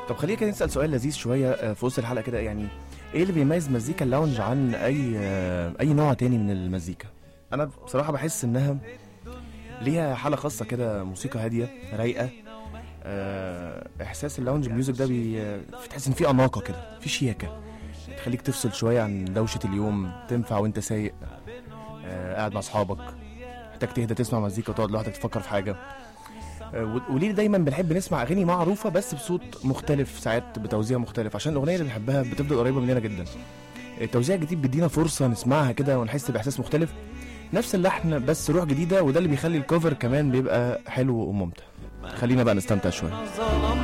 طب خلينا كده نسال سؤال لذيذ شويه آه، في وسط الحلقه كده يعني ايه اللي بيميز مزيكا اللاونج عن اي آه، اي نوع تاني من المزيكا انا بصراحه بحس انها ليها حاله خاصه كده موسيقى هاديه رايقه آه، احساس اللاونج ميوزك ده بي آه، تحس ان في اناقه كده في شياكه تخليك تفصل شويه عن دوشه اليوم تنفع وانت سايق آه، قاعد مع اصحابك محتاج تهدى تسمع مزيكا وتقعد لوحدك تفكر في حاجه آه، و- وليه دايما بنحب نسمع اغاني معروفه بس بصوت مختلف ساعات بتوزيع مختلف عشان الاغنيه اللي بنحبها بتفضل قريبه مننا جدا التوزيع الجديد بيدينا فرصه نسمعها كده ونحس باحساس مختلف نفس اللحن بس روح جديده وده اللي بيخلي الكوفر كمان بيبقى حلو وممتع خلينا بقى نستمتع شويه ظلم